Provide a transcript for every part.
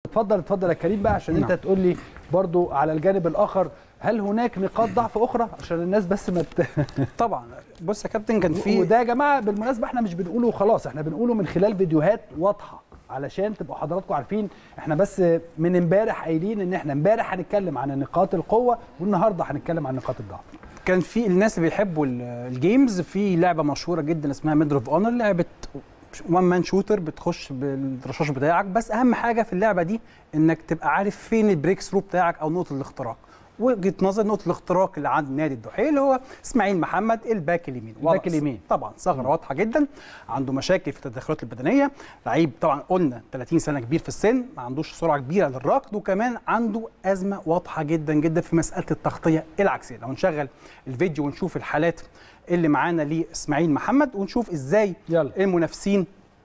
اتفضل اتفضل يا كريم بقى عشان نعم. انت تقول لي برضو على الجانب الاخر هل هناك نقاط ضعف اخرى عشان الناس بس ما ت... طبعا بص يا كابتن كان في وده يا جماعه بالمناسبه احنا مش بنقوله وخلاص احنا بنقوله من خلال فيديوهات واضحه علشان تبقوا حضراتكم عارفين احنا بس من امبارح قايلين ان احنا امبارح هنتكلم عن نقاط القوه والنهارده هنتكلم عن نقاط الضعف كان في الناس اللي بيحبوا ال- الجيمز في لعبه مشهوره جدا اسمها ميدل اوف اونر لعبه وان مان شوتر بتخش بالرشاش بتاعك بس اهم حاجه في اللعبه دي انك تبقى عارف فين البريك ثرو بتاعك او نقطه الاختراق وجهه نظر نقطه الاختراق اللي عند نادي الدحيل اللي هو اسماعيل محمد الباك اليمين الباك واضح. اليمين. طبعا ثغره واضحه جدا عنده مشاكل في التدخلات البدنيه لعيب طبعا قلنا 30 سنه كبير في السن ما عندوش سرعه كبيره للركض وكمان عنده ازمه واضحه جدا جدا في مساله التغطيه العكسيه لو نشغل الفيديو ونشوف الحالات اللي معانا لاسماعيل محمد ونشوف ازاي يلا. المنافسين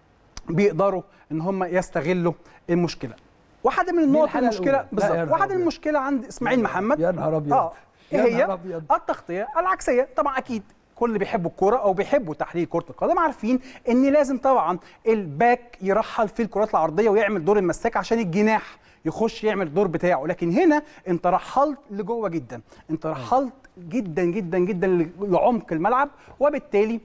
بيقدروا ان هم يستغلوا المشكله واحده من النقط الحالة المشكله الأولى؟ لا يا بالظبط نهار واحده من أبيض. المشكله عند اسماعيل محمد يا نهار ابيض اه ايه يا هي نهار أبيض. التغطيه العكسيه طبعا اكيد كل اللي بيحبوا الكوره او بيحبوا تحليل كره القدم عارفين ان لازم طبعا الباك يرحل في الكرات العرضيه ويعمل دور المساك عشان الجناح يخش يعمل الدور بتاعه لكن هنا انت رحلت لجوه جدا انت رحلت جدا جدا جدا لعمق الملعب وبالتالي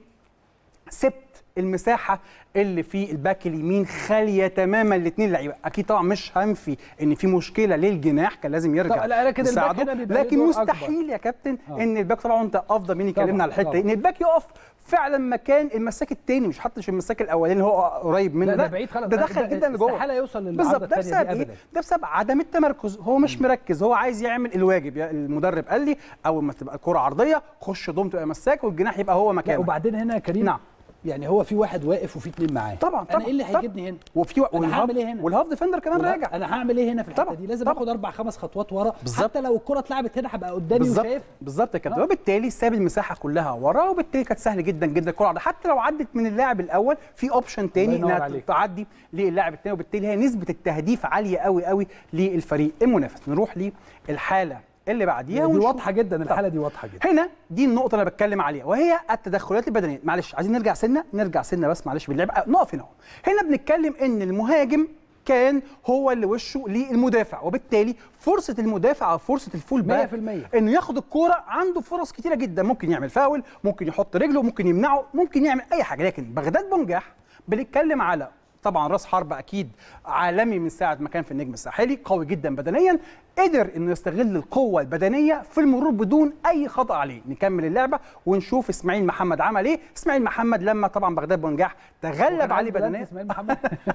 سبت المساحه اللي في الباك اليمين خاليه تماما الاثنين لعيبه اكيد طبعا مش هنفي ان في مشكله للجناح كان لازم يرجع طبعا، لا، لكن الباك يساعده. هنا بيبقى له لكن دور مستحيل يا كابتن آه. ان الباك طبعا انت افضل مني طبعاً، اتكلمنا على الحته طبعاً. ان الباك يقف فعلا مكان المساك الثاني مش حتى في المساك الاولاني اللي هو قريب منه لا ده بعيد خالص ده دخل جدا لجوه استحاله يوصل للعرض بالظبط ده الثانيه بسبب دي ايه؟ ابدا ده بسبب عدم التمركز هو مش مركز هو عايز يعمل الواجب يعني المدرب قال لي اول ما تبقى الكره عرضيه خش ضم تبقى مساك والجناح يبقى هو لا مكانه وبعدين هنا يا كريم نعم. يعني هو في واحد واقف وفي اثنين معاه طبعا انا طبعا ايه اللي طبعاً. هيجيبني هنا وفي أنا والهاف- هعمل إيه هنا؟ والهاف ديفندر كمان راجع انا هعمل ايه هنا في الحته طبعاً، دي لازم طبعاً. اخد اربع خمس خطوات ورا بالظبط. حتى لو الكره اتلعبت هنا هبقى قدامي بالظبط وشايف بالظبط يا كابتن آه. وبالتالي ساب المساحه كلها ورا وبالتالي كانت سهل جدا جدا الكره عرضية. حتى لو عدت من اللاعب الاول في اوبشن تاني ينور انها عليك. تعدي للاعب الثاني وبالتالي هي نسبه التهديف عاليه قوي قوي للفريق المنافس نروح للحاله اللي بعديها دي ونشوف- واضحه جدا الحاله دي واضحه جدا هنا دي النقطة اللي أنا بتكلم عليها وهي التدخلات البدنية، معلش عايزين نرجع سنة نرجع سنة بس معلش باللعب أه، نقف هنا أهو. هنا بنتكلم إن المهاجم كان هو اللي وشه للمدافع وبالتالي فرصة المدافع أو فرصة الفول باك 100%. إنه ياخد الكورة عنده فرص كتيرة جدا ممكن يعمل فاول، ممكن يحط رجله، ممكن يمنعه، ممكن يعمل أي حاجة لكن بغداد بنجاح بنتكلم على طبعا راس حرب اكيد عالمي من ساعه ما كان في النجم الساحلي قوي جدا بدنيا قدر انه يستغل القوه البدنيه في المرور بدون اي خطا عليه نكمل اللعبه ونشوف اسماعيل محمد عمل ايه اسماعيل محمد لما طبعا بغداد بنجاح تغلب عليه بدنيا اسماعيل محمد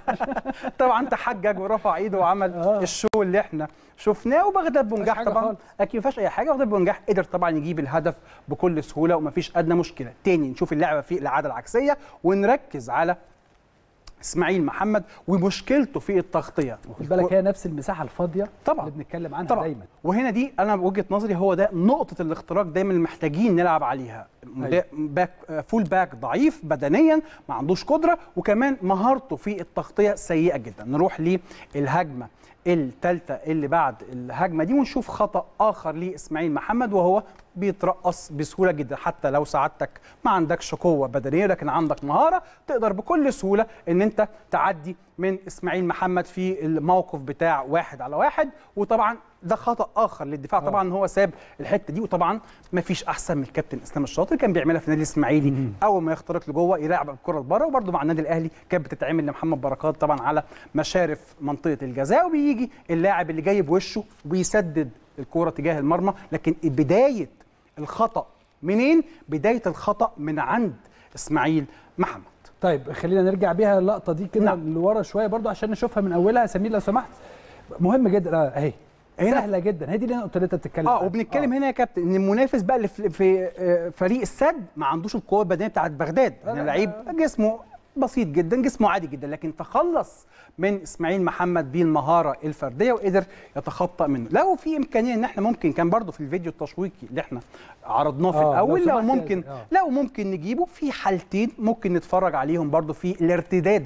طبعا تحجج ورفع ايده وعمل آه. الشو اللي احنا شفناه وبغداد بنجاح حاجة طبعا خالص. اكيد ما فيهاش اي حاجه بغداد بنجاح قدر طبعا يجيب الهدف بكل سهوله ومفيش ادنى مشكله تاني نشوف اللعبه في العاده العكسيه ونركز على اسماعيل محمد ومشكلته في التغطيه خد بالك هي نفس المساحه الفاضيه طبعا. اللي بنتكلم عنها طبعا دايما وهنا دي انا وجهه نظري هو ده نقطه الاختراق دايما اللي محتاجين نلعب عليها أيوة. باك فول باك ضعيف بدنيا ما عندوش قدره وكمان مهارته في التغطيه سيئه جدا نروح للهجمه الثالثه اللي بعد الهجمه دي ونشوف خطا اخر لاسماعيل محمد وهو بيترقص بسهوله جدا حتى لو سعادتك ما عندكش قوه بدنيه لكن عندك مهاره تقدر بكل سهوله ان انت تعدي من اسماعيل محمد في الموقف بتاع واحد على واحد وطبعا ده خطا اخر للدفاع طبعا هو ساب الحته دي وطبعا ما فيش احسن من الكابتن اسلام الشاطر كان بيعملها في النادي الاسماعيلي اول ما يخترق لجوه يلعب الكره لبره وبرده مع النادي الاهلي كانت بتتعمل لمحمد بركات طبعا على مشارف منطقه الجزاء وبيجي اللاعب اللي جاي بوشه وبيسدد الكره تجاه المرمى لكن بدايه الخطا منين بدايه الخطا من عند اسماعيل محمد طيب خلينا نرجع بيها اللقطه دي كده نعم. لورا شويه برضو عشان نشوفها من اولها يا سمير لو سمحت مهم جدا آه، اهي هنا- سهله جدا هي دي اللي انا قلت لك بتتكلم اه عنها. وبنتكلم هنا يا كابتن ان المنافس بقى اللي في, في آه، فريق السد ما عندوش القوه البدنيه بتاعت بغداد يعني لعيب جسمه بسيط جدا جسمه عادي جدا لكن تخلص من اسماعيل محمد بالمهاره الفرديه وقدر يتخطى منه لو في امكانيه ان احنا ممكن كان برضو في الفيديو التشويقي اللي احنا عرضناه في آه، لو الاول لو سمحت يا- ممكن آه. لو ممكن نجيبه في حالتين ممكن نتفرج عليهم برضو في الارتداد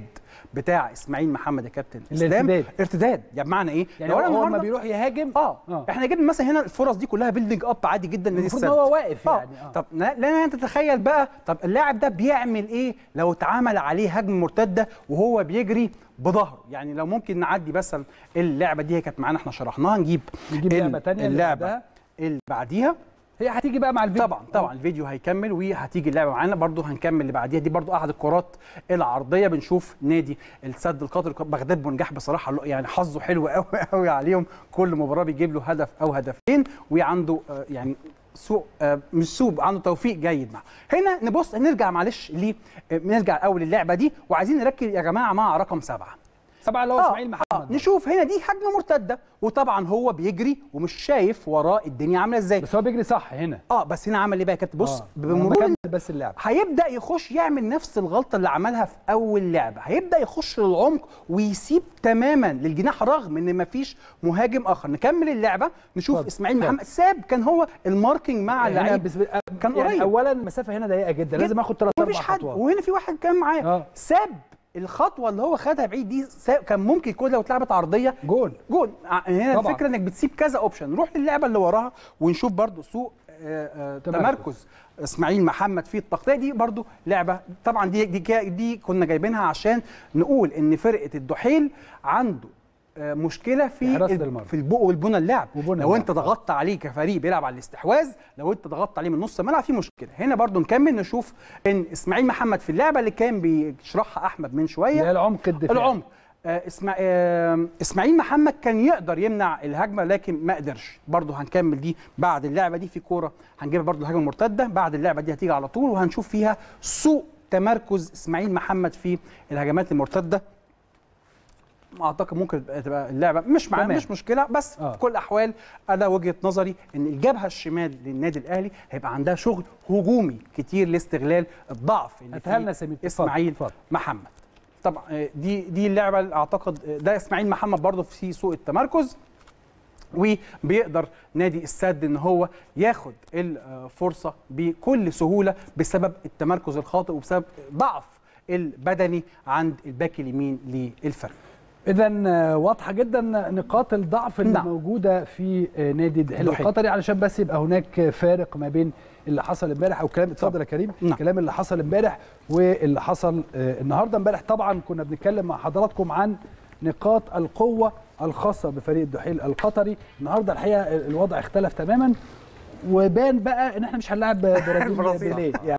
بتاع اسماعيل محمد يا كابتن اسلام الارتداد. ارتداد يعني بمعنى ايه يعني لو هو أنا لما النهاردة- بيروح يهاجم اه, آه. احنا جبنا مثلا هنا الفرص دي كلها بيلدينج اب عادي جدا نادي المفروض ان السد هو واقف آه. يعني آه. طب لا لا انت تتخيل بقى طب اللاعب ده بيعمل ايه لو اتعمل عليه هجمه مرتده وهو بيجري بظهره يعني لو ممكن نعدي بس اللعبه دي هي كانت معانا احنا شرحناها نجيب نجيب ال- لعبة تانية اللي اللعبه بعدها. اللي بعديها هي هتيجي بقى مع الفيديو طبعا طبعا الفيديو هيكمل وهتيجي اللعبه معانا برضو هنكمل اللي بعديها دي برضو احد الكرات العرضيه بنشوف نادي السد القطري بغداد بنجاح بصراحه يعني حظه حلو قوي قوي عليهم كل مباراه بيجيب له هدف او هدفين وعنده آه، يعني سوء آه، مش سوء عنده توفيق جيد معه هنا نبص نرجع معلش ل آه، نرجع الاول للعبه دي وعايزين نركز يا جماعه مع رقم سبعه سبعه اللي هو آه، اسماعيل محمد نشوف هنا دي هجمه مرتده وطبعا هو بيجري ومش شايف وراه الدنيا عامله ازاي بس هو بيجري صح هنا اه بس هنا عمل ايه بقى يا كابتن بص آه. بمرور بكمل بس اللعبه هيبدا يخش يعمل نفس الغلطه اللي عملها في اول لعبه هيبدا يخش للعمق ويسيب تماما للجناح رغم ان مفيش مهاجم اخر نكمل اللعبه نشوف اتفضل، اسماعيل اتفضل. محمد ساب كان هو الماركينج مع هنا اللعيب بس كان يعني قريب. اولا المسافه هنا ضيقه جدا لازم اخد ثلاث اربع مفيش حد خطوات وهنا في واحد كان معاه آه. ساب الخطوه اللي هو خدها بعيد دي ساب كان ممكن يكون لو اتلعبت عرضيه جول جول ع- هنا طبعاً. الفكره انك بتسيب كذا اوبشن نروح للعبه اللي وراها ونشوف برضو سوء آه، آه، تمركز. تمركز اسماعيل محمد في التغطيه دي برضو لعبه طبعا دي دي, كا- دي كنا جايبينها عشان نقول ان فرقه الدحيل عنده آه، مشكله في في حراسة ال- المرمى. في البو والبنى اللعب وبنى لو اللعب. انت ضغطت عليه كفريق بيلعب على الاستحواذ لو انت ضغطت عليه من نص الملعب في مشكله هنا برضو نكمل نشوف ان اسماعيل محمد في اللعبه اللي كان بيشرحها احمد من شويه اللي هي العمق الدفاعي العمق آه، اسمع آه، اسماعيل محمد كان يقدر يمنع الهجمه لكن ما قدرش برضه هنكمل دي بعد اللعبه دي في كوره هنجيبها برضه الهجمه المرتده بعد اللعبه دي هتيجي على طول وهنشوف فيها سوء تمركز اسماعيل محمد في الهجمات المرتده اعتقد ممكن تبقى اللعبه مش معانا تمام. مش مشكله بس آه. في كل الاحوال انا وجهه نظري ان الجبهه الشمال للنادي الاهلي هيبقى عندها شغل هجومي كتير لاستغلال الضعف اللي هاتها فيه لنا سمير اتفضل، اسماعيل اتفضل. محمد طبعا آه، دي دي اللعبه اللي اعتقد آه، ده اسماعيل محمد برضه في سوء التمركز وبيقدر نادي السد ان هو ياخد الفرصه بكل سهوله بسبب التمركز الخاطئ وبسبب ضعف البدني عند الباك اليمين للفريق اذا واضحه جدا نقاط الضعف اللي نعم. موجوده في آه، نادي الدحيل الدحيل. القطري علشان بس يبقى هناك فارق ما بين اللي حصل امبارح او كلام اتفضل يا كريم نعم. الكلام اللي حصل امبارح واللي حصل آه، النهارده امبارح طبعا كنا بنتكلم مع حضراتكم عن نقاط القوه الخاصه بفريق الدحيل القطري النهارده الحقيقه الوضع اختلف تماما وبان بقى ان احنا مش هنلاعب برازيل برازيل. بيليه يعني